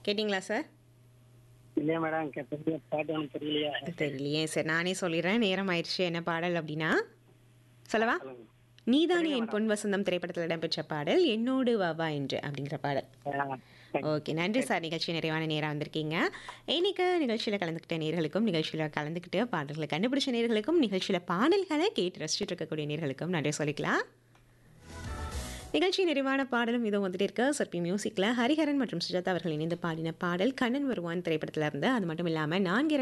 கேட்டிங்களா சார் இல்லையா மேடம் கேட்ட பாட்டு ஒன்றும் தெரியலையா தெரியலையே சார் நானே சொல்லிடுறேன் நேரம் ஆயிடுச்சு என்ன பாடல் அப்படின்னா சொல்லவா சொல்லுங்க. நீதானே என் பொன் வசந்தம் திரைப்படத்தில் இடம்பெற்ற பாடல் என்னோடு வாவா என்று அப்படிங்கிற பாடல் ஆ, thank you. ஓகே நன்றி சார் நிகழ்ச்சி நிறைவான நேரம் வந்திருக்கீங்க இன்னைக்கு நிகழ்ச்சியில் கலந்துக்கிட்ட நேர்களுக்கும் நிகழ்ச்சியில் கலந்துக்கிட்டு பாடல்களை கண்டுபிடிச்ச நேர்களுக்கும் நிகழ்ச்சியில் பாடல்களை கேட்டு ரசிச்சுட்டு இருக்கக்கூடிய நேர்களுக்கும் நன்றி சொல்லிக்கலாம் நிகழ்ச்சி நிறைவான பாடலும் இதுவும் வந்துட்டு இருக்கு சர்பி மியூசிக்கில் ஹரிஹரன் மற்றும் சுஜாதா அவர்கள் இணைந்து பாடின பாடல் கண்ணன் வருவான் திரைப்படத்தில் இருந்து அது மட்டும் இல்லாமல் நான்கு